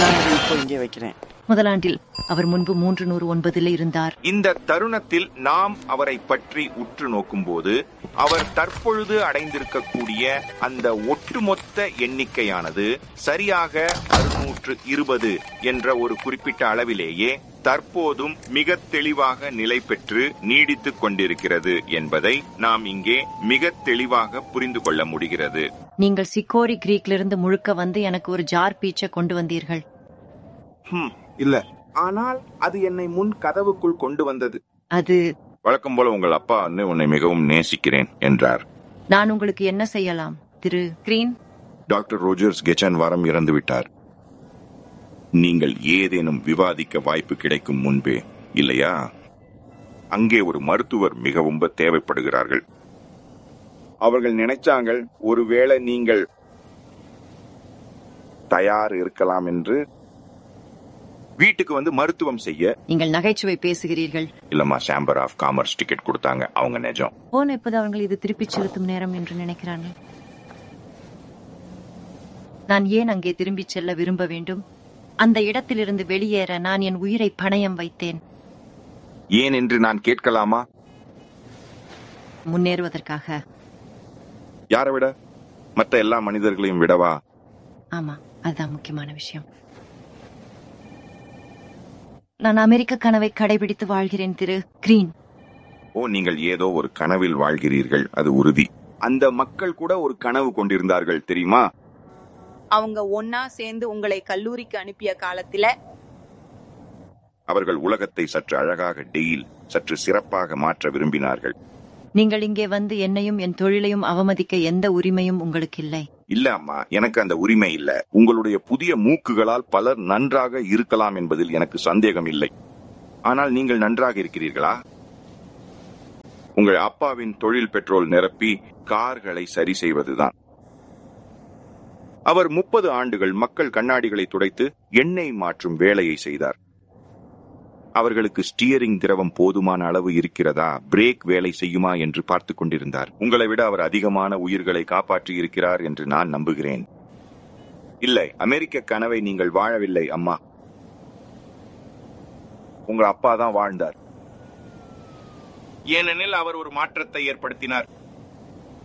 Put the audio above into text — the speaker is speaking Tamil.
அதுக்காக அதை இப்போ இங்கே வைக்கிறேன் முதலாண்டில் அவர் முன்பு மூன்று நூறு ஒன்பதில் இருந்தார் இந்த தருணத்தில் நாம் அவரை பற்றி உற்று நோக்கும்போது அவர் தற்பொழுது அடைந்திருக்கக்கூடிய அந்த ஒட்டுமொத்த எண்ணிக்கையானது சரியாக அறுநூற்று இருபது என்ற ஒரு குறிப்பிட்ட அளவிலேயே தற்போதும் மிக தெளிவாக நிலை பெற்று நீடித்துக் கொண்டிருக்கிறது என்பதை நாம் இங்கே மிக தெளிவாக புரிந்து கொள்ள முடிகிறது நீங்கள் சிக்கோரி கிரீக்கிலிருந்து முழுக்க வந்து எனக்கு ஒரு ஜார் பீச்சை கொண்டு வந்தீர்கள் ஹம், இல்ல ஆனால் அது என்னை முன் கதவுக்குள் கொண்டு வந்தது அது வழக்கம் போல உங்கள் அப்பா வந்து உன்னை மிகவும் நேசிக்கிறேன் என்றார் நான் உங்களுக்கு என்ன செய்யலாம் திரு கிரீன் டாக்டர் ரோஜர்ஸ் கெச்சன் வாரம் இறந்து விட்டார் நீங்கள் ஏதேனும் விவாதிக்க வாய்ப்பு கிடைக்கும் முன்பே இல்லையா அங்கே ஒரு மருத்துவர் மிகவும் தேவைப்படுகிறார்கள் அவர்கள் நினைச்சாங்கள் ஒருவேளை நீங்கள் தயார் இருக்கலாம் என்று வீட்டுக்கு வந்து மருத்துவம் செய்ய நீங்கள் நகைச்சுவை பேசுகிறீர்கள் இல்லம்மா சாம்பர் ஆஃப் காமர்ஸ் டிக்கெட் கொடுத்தாங்க அவங்க நிஜம் போன இப்போது அவர்கள் இது திருப்பிச் செலுத்தும் நேரம் என்று நினைக்கிறார்கள் நான் ஏன் அங்கே திரும்பிச் செல்ல விரும்ப வேண்டும் அந்த இடத்திலிருந்து வெளியேற நான் என் உயிரை பணயம் வைத்தேன் ஏன் என்று நான் கேட்கலாமா முன்னேறுவதற்காக யாரை விட மற்ற எல்லா மனிதர்களையும் விடவா ஆமா அதுதான் முக்கியமான விஷயம் நான் அமெரிக்க கனவை கடைபிடித்து வாழ்கிறேன் திரு கிரீன் ஓ நீங்கள் ஏதோ ஒரு கனவில் வாழ்கிறீர்கள் அது உறுதி அந்த மக்கள் கூட ஒரு கனவு கொண்டிருந்தார்கள் தெரியுமா அவங்க ஒன்னா சேர்ந்து உங்களை கல்லூரிக்கு அனுப்பிய காலத்துல அவர்கள் உலகத்தை சற்று அழகாக டெயில் சற்று சிறப்பாக மாற்ற விரும்பினார்கள் நீங்கள் இங்கே வந்து என்னையும் என் தொழிலையும் அவமதிக்க எந்த உரிமையும் உங்களுக்கு இல்லை இல்ல அம்மா எனக்கு அந்த உரிமை இல்ல உங்களுடைய புதிய மூக்குகளால் பலர் நன்றாக இருக்கலாம் என்பதில் எனக்கு சந்தேகம் இல்லை ஆனால் நீங்கள் நன்றாக இருக்கிறீர்களா உங்கள் அப்பாவின் தொழில் பெட்ரோல் நிரப்பி கார்களை சரி செய்வதுதான் அவர் முப்பது ஆண்டுகள் மக்கள் கண்ணாடிகளை துடைத்து எண்ணெய் மாற்றும் வேலையை செய்தார் அவர்களுக்கு ஸ்டியரிங் திரவம் போதுமான அளவு இருக்கிறதா பிரேக் வேலை செய்யுமா என்று பார்த்துக் கொண்டிருந்தார் உங்களை விட அவர் அதிகமான உயிர்களை காப்பாற்றி இருக்கிறார் என்று நான் நம்புகிறேன் இல்லை அமெரிக்க கனவை நீங்கள் வாழவில்லை அம்மா உங்க அப்பா தான் வாழ்ந்தார் ஏனெனில் அவர் ஒரு மாற்றத்தை ஏற்படுத்தினார்